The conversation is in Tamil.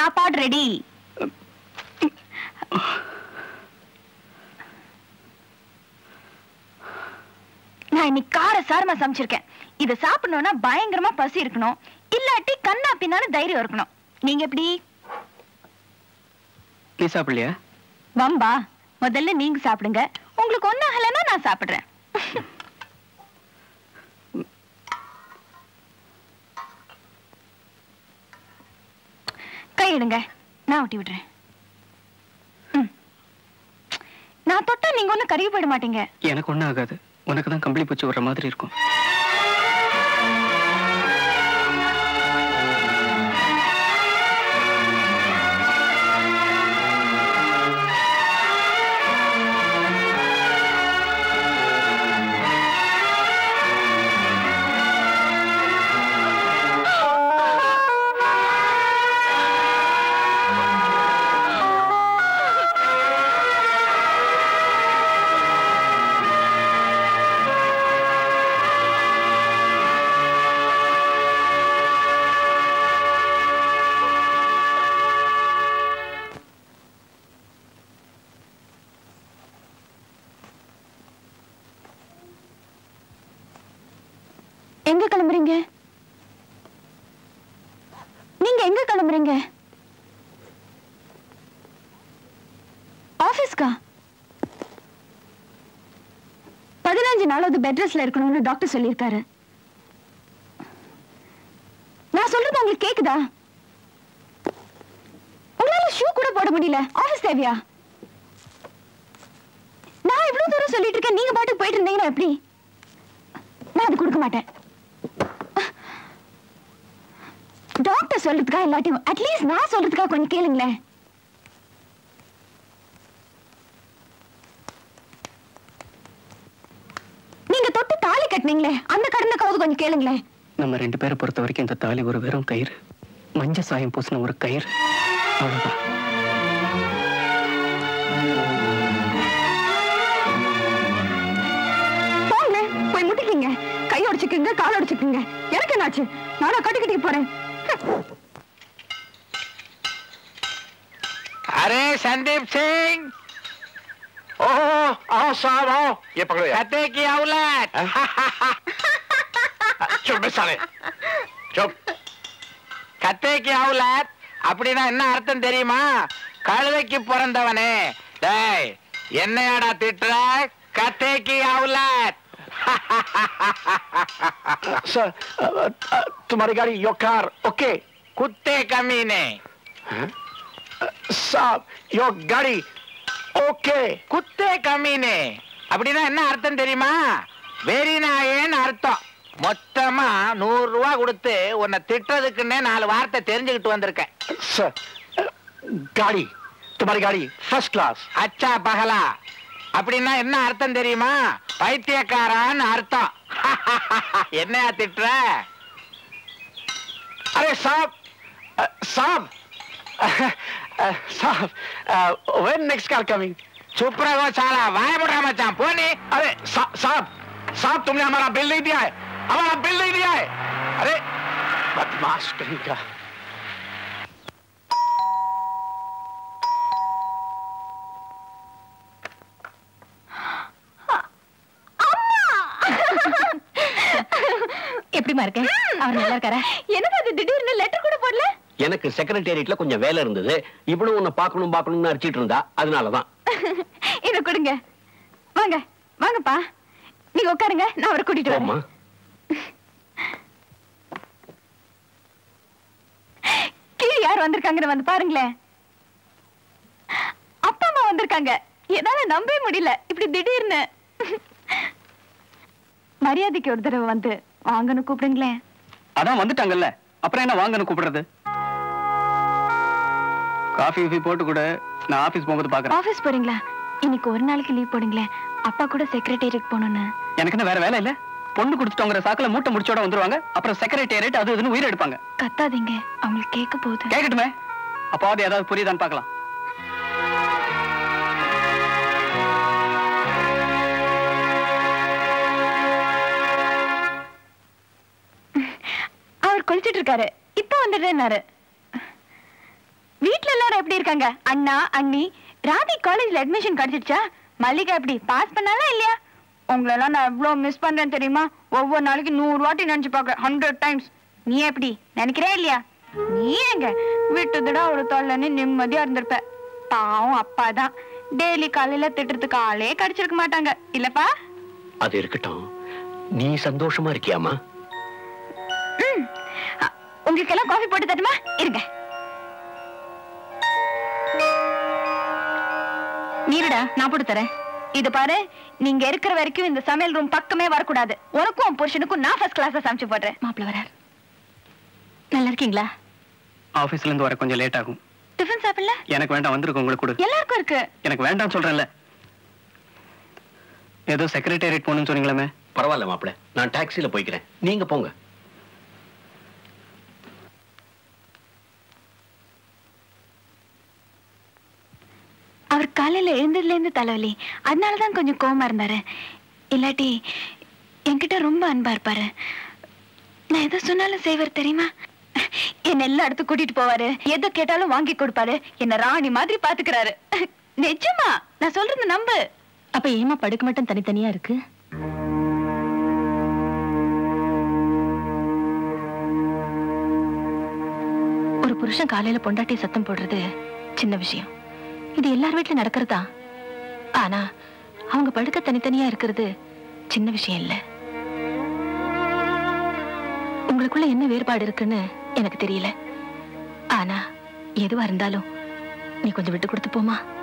சாப்பாடு ரெடி நான் இன்னைக்கு கார சாரமா சமைச்சிருக்கேன் இத சாப்பிடணும்னா பயங்கரமா பசி இருக்கணும் இல்லாட்டி கண்ணா பின்னாலும் தைரியம் இருக்கணும் நீங்க எப்படி நீ சாப்பிடலையா வம்பா முதல்ல நீங்க சாப்பிடுங்க உங்களுக்கு ஒன்னும் ஆகலைன்னா நான் சாப்பிடுறேன் கையிடுங்க நான் ஊட்டி விடுறேன் ம். நான் தொட்டா நீங்க ஒன்னும் கருகி போயிட மாட்டீங்க எனக்கு ஒன்றும் ஆகாது உனக்கு தான் கம்பளி பூச்சி வர்ற மாதிரி இருக்கும் எங்க கிளம்புறீங்க நீங்க எங்க கிளம்புறீங்க ஆபீஸ்க்கா பதினஞ்சு நாளாவது பெட் ரெஸ்ட்ல இருக்கணும்னு டாக்டர் சொல்லியிருக்காரு நான் சொல்றது உங்களுக்கு கேக்குதா உங்களால ஷூ கூட போட முடியல ஆபீஸ் தேவையா நான் இவ்வளவு தூரம் சொல்லிட்டு இருக்கேன் நீங்க பாட்டுக்கு போயிட்டு இருந்தீங்கன்னா எப்படி நான் அது கொடுக்க மாட்டேன் டாக்டர் சொல்றதுக்கா இல்லாட்டியும் அட்லீஸ்ட் நான் சொல்றதுக்கா கொஞ்சம் கேளுங்களேன் நீங்க தொட்டு தாலி கட்டினீங்களே அந்த கடனுக்காவது கொஞ்சம் கேளுங்களேன் நம்ம ரெண்டு பேரை பொறுத்த வரைக்கும் இந்த தாலி ஒரு வெறும் கயிறு மஞ்ச சாயம் பூசின ஒரு கயிறு அவ்வளவுதான் போங்க போய் முட்டிக்கிங்க கை உடைச்சுக்குங்க கால் உடைச்சுக்குங்க எனக்கு என்னாச்சு நானும் கட்டி கட்டிக்கு போறேன் अरे संदीप सिंह ओ आओ साहब आओ ये पकड़ो यार कते की औलाद चुप बे साले चुप கத்தைக்கு அவுலாத் அப்படின்னா என்ன அர்த்தம் தெரியுமா கழுதைக்கு பிறந்தவனே டேய் என்னையாடா திட்டுற கத்தைக்கு அவுலாத் सर अ, अ, तुम्हारी गाड़ी योर कार ओके குத்தே கம்மீனே साहब योर गाड़ी ओके குத்தே கம்மீனே அப்படின்னா என்ன அர்த்தம் தெரியுமா வெறி நாயேன்னு அர்த்தம் மொத்தமா நூறு ரூபா கொடுத்து உன்னை திட்டுறதுக்குன்னே நாலு வார்த்தை தெரிஞ்சுக்கிட்டு வந்திருக்கேன் सर अ, गाड़ी तुम्हारी गाड़ी फर्स्ट क्लास அச்சா பகலா அப்படின்னா என்ன அர்த்தம் தெரியுமா பைத்தியக்காரான்னு அர்த்தம் என்னையா திட்டுற अरे साहब अ, साहब अ, साहब व्हेन नेक्स्ट कार कमिंग சுப்ரகோ சாலா வாயப்படா மச்சான் போனி अरे सा- साहब साहब तुमने हमारा बिल नहीं दिया है हमारा बिल नहीं दिया है अरे बदमाश कहीं का எப்படிமா இருக்கேன் அவர் நல்லா இருக்காரா என்னது அது திடீர்னு லெட்டர் கூட போடல எனக்கு செக்ரட்டேரியட்ல கொஞ்சம் வேலை இருந்தது இவளும் உன்னை பார்க்கணும் பார்க்கணும்னு அடிச்சிட்டு இருந்தா அதனாலதான் இத கொடுங்க வாங்க வாங்கப்பா நீங்க உட்காருங்க நான் அவரை கூட்டிட்டு போம்மா வரேன் கீழே யார் வந்திருக்காங்கன்னு வந்து பாருங்களேன் அப்பா அம்மா வந்திருக்காங்க என்னால நம்பவே முடியல இப்படி திடீர்னு மரியாதைக்கு ஒரு தடவை வந்து வாங்கன்னு கூப்பிடுங்களேன் அதான் வந்துட்டாங்கல்ல அப்புறம் என்ன வாங்கன்னு கூப்பிடுறது காஃபி கீஃபி போட்டு கூட நான் ஆபீஸ் போகும்போது பாக்குறேன் ஆபீஸ் போறீங்களா இன்னைக்கு ஒரு நாளைக்கு லீவ் போடுங்களேன் அப்பா கூட செக்ரட்டேரியட் போகணும்னு எனக்கு என்ன வேற வேலை இல்ல பொண்ணு கொடுத்துட்டோங்கிற சாக்குல மூட்டை முடிச்சோட வந்துருவாங்க அப்புறம் செக்ரட்டேரியட் அது இதுன்னு உயிர் எடுப்பாங்க கத்தாதீங்க அவங்களுக்கு கேட்க போகுது கேட்கட்டுமே அப்பாவது ஏதாவது புரியுதான்னு பார்க்கலாம் அவர் குளிச்சிட்டு இருக்காரு இப்ப வந்துடுறேன்னாரு எல்லாம் எப்படி இருக்காங்க அண்ணா அண்ணி ராதி காலேஜ்ல அட்மிஷன் கிடைச்சிடுச்சா மல்லிகா எப்படி பாஸ் பண்ணாலா இல்லையா உங்களெல்லாம் நான் எவ்வளவு மிஸ் பண்றேன் தெரியுமா ஒவ்வொரு நாளைக்கு நூறு வாட்டி நினைச்சு பார்க்க ஹண்ட்ரட் டைம்ஸ் நீ எப்படி நினைக்கிறே இல்லையா நீ எங்க விட்டுதுடா ஒரு தொல்லைன்னு நிம்மதியா இருந்திருப்ப பாவம் அப்பா தான் டெய்லி காலையில திட்டுறதுக்கு ஆளே கிடைச்சிருக்க மாட்டாங்க இல்லப்பா அது இருக்கட்டும் நீ சந்தோஷமா இருக்கியாமா ம். அ, உங்களுக்கு எல்லாம் காஃபி போட்டு தருமா இருங்க நீருடா நான் போட்டு தரேன் இது பாரு நீங்க இருக்கிற வரைக்கும் இந்த சமையல் ரூம் பக்கமே வரக்கூடாது உனக்கும் உன் புருஷனுக்கும் நான் ஃபர்ஸ்ட் கிளாஸா சமைச்சு போடுறேன் மாப்பிள்ள வரார் நல்லா இருக்கீங்களா ஆபீஸ்ல இருந்து வர கொஞ்சம் லேட் ஆகும் டிஃபன் சாப்பிடல எனக்கு வேண்டாம் வந்திருக்கு உங்களுக்கு கொடு எல்லாருக்கும் இருக்கு எனக்கு வேண்டாம் சொல்றேன்ல ஏதோ செக்ரட்டேரியட் போகணும்னு சொன்னீங்களே பரவாயில்ல மாப்பிள நான் டாக்ஸில போய்க்கிறேன் நீங்க போங்க அவர் காலையில எழுந்ததுல இருந்து தலைவலி அதனாலதான் கொஞ்சம் கோவமா இருந்தாரு இல்லாட்டி என்கிட்ட ரொம்ப அன்பா இருப்பாரு நான் எதை சொன்னாலும் செய்வார் தெரியுமா என்ன எல்லா இடத்துக்கு கூட்டிட்டு போவாரு எதை கேட்டாலும் வாங்கி கொடுப்பாரு என்ன ராணி மாதிரி பாத்துக்கிறாரு நிஜமா நான் சொல்றது நம்பு அப்ப ஏமா படுக்க மட்டும் தனித்தனியா இருக்கு ஒரு புருஷன் காலையில பொண்டாட்டி சத்தம் போடுறது சின்ன விஷயம் இது எல்லார் வீட்ல நடக்கிறதா ஆனா அவங்க படுக்க தனித்தனியா இருக்கிறது சின்ன விஷயம் இல்ல உங்களுக்குள்ள என்ன வேறுபாடு இருக்குன்னு எனக்கு தெரியல ஆனா எதுவா இருந்தாலும் நீ கொஞ்சம் விட்டு கொடுத்து போமா